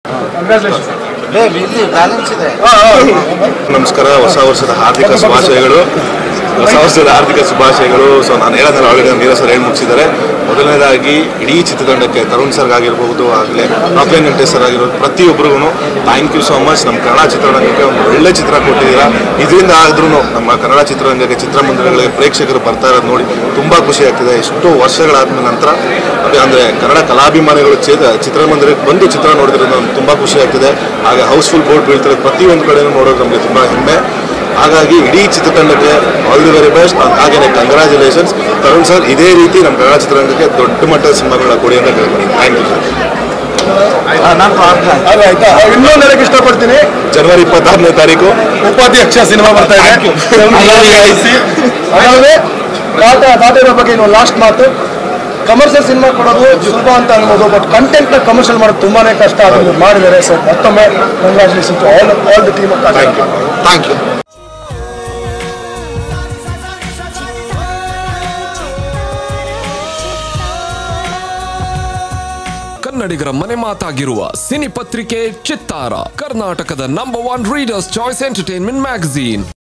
balance ಇದೆ ನಮಸ್ಕಾರ ಹೊಸ ವರ್ಷದ ಹಾರ್ದಿಕ ಶುಭಾಶಯಗಳು ಹೊಸ ವರ್ಷದ ಹಾರ್ದಿಕ ಶುಭಾಶಯಗಳು ಸೊ ನಾನು ಹೇಳೋದ್ರೆ ಆಲ್ರೆಡಿ ನೀರಜ್ ಸರ್ ಹೇಳಿ ಮುಗಿಸಿದ್ದಾರೆ ಮೊದಲನೇದಾಗಿ ಇಡೀ ಚಿತ್ರತಂಡಕ್ಕೆ ತರುಣ್ ಸರ್ ಆಗಿರ್ಬೋದು ಆಗಲೇ ರಾಕ್ಲೈನ್ ವೆಂಕಟೇಶ್ ಸರ್ ಆಗಿರ್ಬೋದು ಪ್ರತಿಯೊಬ್ಬರಿಗೂ ಥ್ಯಾಂಕ್ ಯು ಸೋ ಮಚ್ ನಮ್ಮ ಕನ್ನಡ ಚಿತ್ರರಂಗಕ್ಕೆ ಒಂದು ಒಳ್ಳೆ ಚಿತ್ರ ಕೊಟ್ಟಿದ್ದೀರಾ ಇದರಿಂದ ಆದ್ರೂ ನಮ್ಮ ಕನ್ನಡ ಚಿತ್ರರಂಗಕ್ಕೆ ಚಿತ್ರಮಂದಿರಗಳಿಗೆ ಪ್ರೇಕ್ಷಕರು ಬರ್ತಾ ಇರೋದು ನೋಡಿ ತುಂಬ ಖುಷಿ ಆಗ್ತಿದೆ ಎಷ್ಟೋ ವರ್ಷಗಳಾದ ನಂತರ ಅದೇ ಅಂದರೆ ಕನ್ನಡ ಕಲಾಭಿಮಾನಿಗಳು ಚೇತ ಚಿತ್ರಮಂದಿರಕ್ಕೆ ಬಂದು ಚಿತ್ರ ನೋಡಿದ್ರೆ ನಮ್ಗೆ ತುಂಬ ಖುಷಿ ಆಗ್ತಿದೆ ಹಾಗೆ ಹೌಸ್ಫುಲ್ ಬೋರ್ಡ್ ಬೀಳ್ತಿರೋದು ಪ್ರತಿಯೊಂದು ಕಡೆನೂ ನೋಡೋದು ನಮಗೆ ತುಂಬ ಹೆಮ್ಮೆ ಹಾಗಾಗಿ ಇಡೀ ಚಿತ್ರತಂಡಕ್ಕೆ ಆಲ್ ದಿ ವೆರಿ ಬೆಸ್ಟ್ ಹಾಗೆಯೇ ಕಂಗ್ರ್ಯಾಚುಲೇಷನ್ಸ್ ತರುಣ್ ಸರ್ ಇದೇ ರೀತಿ ನಮ್ಮ ಕನ್ನಡ ಚಿತ್ರರಂಗಕ್ಕೆ ದೊಡ್ಡ ಮಟ್ಟದ ಸಿನಿಮಾಗಳನ್ನ ಕೊಡಿ ಅಂತ ಕೇಳ್ತೀನಿ ಥ್ಯಾಂಕ್ ಯು ಸರ್ ನಾನು ಪ್ರಾರ್ಥನೆ ಅದೇ ಆಯ್ತಾ ಇನ್ನೊಂದು ಹೇಳಕ್ ಇಷ್ಟಪಡ್ತೀನಿ ಜನವರಿ ಇಪ್ಪತ್ತಾರನೇ ತಾರೀಕು ಉಪಾಧ್ಯಕ್ಷ ಸಿನಿಮಾ ಬರ್ತಾ ಇದೆ ಅದಾದ್ರೆ ಟಾಟಾ ಟಾಟಾ ಬಗ್ಗೆ ಇನ್ನು ಲಾಸ್ಟ್ ಮಾತು ಕಮರ್ಷಿಯಲ್ ಸಿನಿಮಾ ಕೊಡೋದು ಸುಲಭ ಅಂತ ಅನ್ಬೋದು ಬಟ್ ಕಂಟೆಂಟ್ ನ ಕಮರ್ಷಿಯಲ್ ಮಾಡೋದು ತುಂಬಾನೇ ಕಷ್ಟ ಅದನ್ನು ಮಾಡಿದ್ದಾರೆ ಸೊ ಮತ್ತೊಮ್ಮೆ congratulation to all all the team thank you thank you ಕನ್ನಡಿಗರ ಮನೆ ಮಾತಾಗಿರುವ ಸಿನಿ ಪತ್ರಿಕೆ ಚಿತ್ತಾರ ಕರ್ನಾಟಕದ number one readers choice entertainment magazine